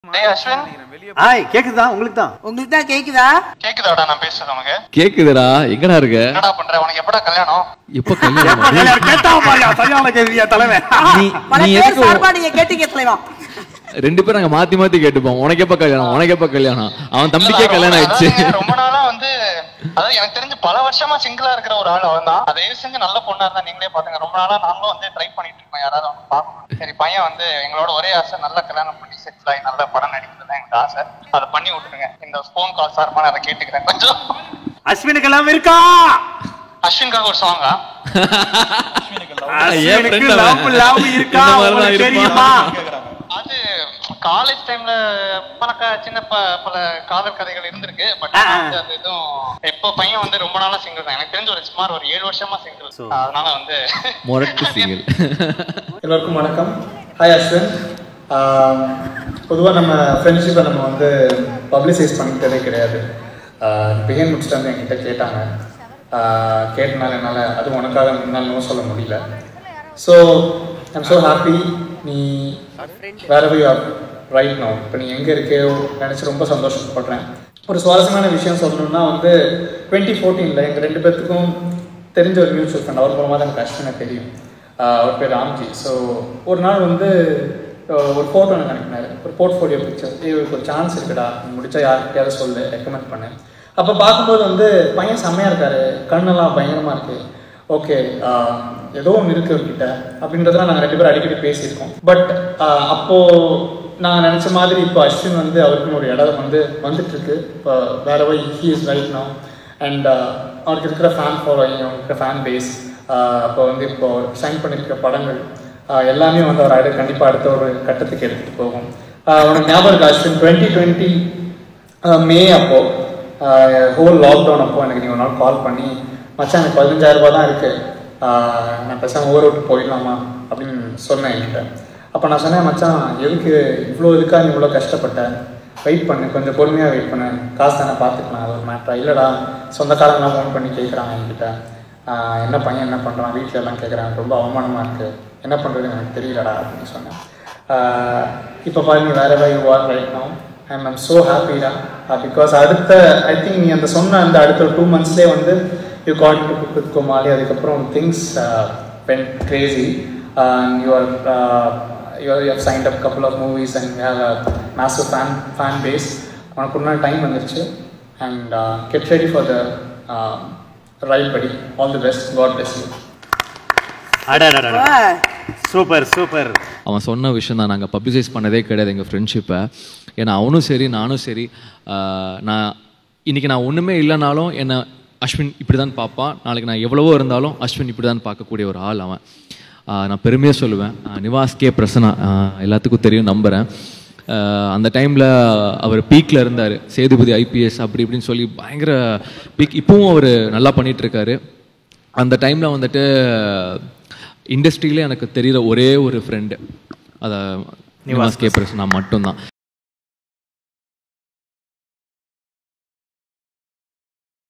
டேய் அஸ்வின் ஆய் கேக்குதா உங்களுக்கு தான் உங்களுக்கு தான் கேக்குதா கேக்குதாடா நான் பேசுறது உனக்கு கேக்குதுடா எங்கடா இருக்க என்னடா பண்ற உனக்கு எப்படா கல்யாணம் எப்ப கல்யாணம் கல்யாணம் கேட்டா பாரியா சரியான கேள்வியா தலைவன் நீ பல நீ பேர் எதுக்கு சார்பா நீங்க கேட்டீங்க தலைவா ரெண்டு பேரும் அங்க மாத்தி மாத்தி கேட்டுப்போம் உனக்கு எப்ப கல்யாணம் உனக்கு எப்ப கல்யாணம் அவன் தம்பிக்கே கல்யாணம் ஆயிடுச்சு அதாவதுங்க, ரொம்ப நாளா வந்து அதாவது எனக்கு தெரிஞ்சு பல வருஷமா சிங்கிளா இருக்கிற ஒரு ஆள் அவன் தான் அதே செஞ்சு நல்ல பொண்ணா இருந்தா நீங்களே பாத்துங்க ரொம்ப நாளா நாங்களும் வந்து ட்ரை பண்ணிட்டு இருக்கோம் யாராவது அவங்க பார்க்கணும் சரி பையன் வந்து எங்களோட ஒரே ஆசை நல்ல கல்யாணம் பண்ணி செட்டில் ஆகி நல்ல படம் நடிக்கிறது தான் எங்களுக்கு ஆசை அதை பண்ணி விட்டுருங்க இந்த ஃபோன் கால் சார்பா நான் அதை கேட்டுக்கிறேன் கொஞ்சம் அஸ்வினுக்கு எல்லாம் இருக்கா அஸ்வின்காக ஒரு சாங்கா என் அஸ்வினுக்கு friend லவ் அவன். லவ் இருக்கா இந்த மாதிரிலாம் உங்களுக்கு இருப்பான். தெரியுமா அது காலேஜ் டைம்ல பல க- சின்ன ப- பல காதல் கதைகள் இருந்திருக்கு பட் ஆ, ஆ. அது எதுவும் எப்போ பையன் வந்து ரொம்ப நாளா சிங்கிள் தான் எனக்கு தெரிஞ்ச ஒரு சுமார் ஒரு ஏழு வருஷமா சிங்கிள் So- அதனால வந்து மொரட்டு சிங்கிள் எல்லோருக்கும் வணக்கம் ஹாய் அஸ்வின் பொதுவாக நம்ம ஃப்ரெண்ட்ஷிப்பை நம்ம வந்து பப்ளிசைஸ் பண்ணிக்கிட்டதே கிடையாது பிகின் முடிச்சுட்டு வந்து என்கிட்ட கேட்டாங்க ஆஹ் கேட்டனால என்னால் அது உனக்காக என்னால் நோ சொல்ல முடியல ஸோ ஐம் ஸோ ஹாப்பி நீ வேற யூ ஆர் ரைட் நோ இப்போ நீ எங்கே இருக்கையோ நினச்சி ரொம்ப சந்தோஷப்படுறேன் ஒரு சுவாரஸ்யமான விஷயம் சொல்லணும்னா வந்து டுவெண்ட்டி ஃபோர்டீனில் எங்கள் ரெண்டு பேர்த்துக்கும் தெரிஞ்ச ஒரு மியூச்சுவல் ஃபண்ட் அவர் மூலமாக தான் எனக்கு அஸ்வினை தெரியும் ஆஹ் அவர் பேர் ராம்ஜி ஸோ ஒரு நாள் வந்து ஆஹ் ஒரு ஃபோட்டோ எனக்கு அனுப்பினாரு ஒரு போர்ட்ஃபோலியோ பிக்சர் இவருக்கு ஒரு சான்ஸ் இருக்குடா நீ முடிச்சா யார்கிட்டயாவது சொல்லு ரெக்கமெண்ட் பண்ணு அப்போ பார்க்கும்போது வந்து பையன் செம்மையாக இருக்காரு கண்ணெல்லாம் பயங்கரமாக இருக்கு ஓகே ஏதோ ஒன்று இருக்கு அவர்கிட்ட அப்படின்றதெல்லாம் நாங்கள் ரெண்டு பேரும் அடிக்கடி பேசியிருக்கோம் பட் அப்போது நான் நினச்ச மாதிரி இப்போ அஸ்வின் வந்து அவருக்குன்னு ஒரு இடம் வந்து வந்துட்டு இருக்கு இப்போ வேற why he is right no அண்ட் அவருக்கு இருக்கிற ஃபேன் ஃபாலோயிங் அவருக்கு இருக்கிற ஃபேன் பேஸ் அப்போ வந்து இப்போ சைன் பண்ணியிருக்கிற படங்கள் ஆஹ் எல்லாமே வந்து அவர் அடு கண்டிப்பாக அடுத்த ஒரு கட்டத்துக்கு எடுத்துகிட்டு போகும் ஆஹ் உனக்கு ஞாபகம் இருக்கா அஸ்வின் டுவெண்ட்டி டுவெண்ட்டி மே அப்போ ஹோல் லாக்டவுன் அப்போ எனக்கு நீ ஒரு நாள் கால் பண்ணி மச்சான் எனக்கு பதினஞ்சாயிரம் ரூபாய் தான் இருக்கு ஆஹ் நான் பேசாமல் ஊரை விட்டு போயிடலாமா அப்படின்னு சொன்னேன் என்கிட்ட அப்போ நான் சொன்னேன் மச்சான் எதுக்கு இவ்வளோ இருக்கா நீ இவ்வளோ கஷ்டப்பட்ட வெயிட் பண்ணு கொஞ்சம் பொறுமையாக வெயிட் பண்ணு காசு தானே பார்த்துக்கலாம் அது ஒரு மேட்ரா இல்லைடா சொந்தக்காரங்களாம் ஃபோன் பண்ணி கேட்குறாங்க என்கிட்ட ஆஹ் என்ன பையன் என்ன பண்ணுறான் வீட்டில் எல்லாம் கேட்குறாங்க ரொம்ப அவமானமாக இருக்குது என்ன பண்ணுறதுன்னு எனக்கு தெரியலடா அப்படின்னு சொன்னேன் இப்போ பாருங்க வேற why you are right no I'm I'm so ஹாப்பிடா பிகாஸ் அடுத்த ஐ திங்க் நீ அந்த சொன்ன அந்த அடுத்த டூ மந்த்ஸ்லேயே வந்து you got to cook with Comali அதுக்கப்புறம் things went crazy you are you you have signed up couple of movies and you have a massive fan fan base உனக்கு ஒரு நாள் டைம் வந்துருச்சு and get ready for the right படி all the best god bless you அடடடட super super அவன் சொன்ன விஷயம் தான் நாங்கள் பப்ளிசைஸ் பண்ணதே கிடையாது எங்கள் ஃப்ரெண்ட்ஷிப்பை ஏன்னா அவனும் சரி நானும் சரி ஆஹ், நான் இன்னைக்கு நான் ஒன்றுமே இல்லைனாலும் என்னை அஸ்வின் இப்படி தான் பார்ப்பான் நாளைக்கு நான் எவ்வளவோ இருந்தாலும் அஸ்வின் இப்படி தான் பார்க்கக்கூடிய ஒரு ஆள் அவன் ஆஹ், நான் பெருமையாக சொல்லுவேன் ஆஹ், நிவாஸ் கே பிரசன்னா ஆஹ், எல்லாத்துக்கும் தெரியும் நம்புகிறேன் அந்த டைமில் அவர் பீக்கில் இருந்தார் சேதுபதி ஐபிஎஸ் அப்படி இப்படின்னு சொல்லி பயங்கர பீக் இப்பவும் அவர் நல்லா பண்ணிட்டு இருக்காரு அந்த டைமில் வந்துட்டு இண்டஸ்ட்ரியிலே எனக்கு தெரிகிற ஒரே ஒரு ஃப்ரெண்டு அதை நிவாஸ் கே பிரசன்னா மட்டும்தான்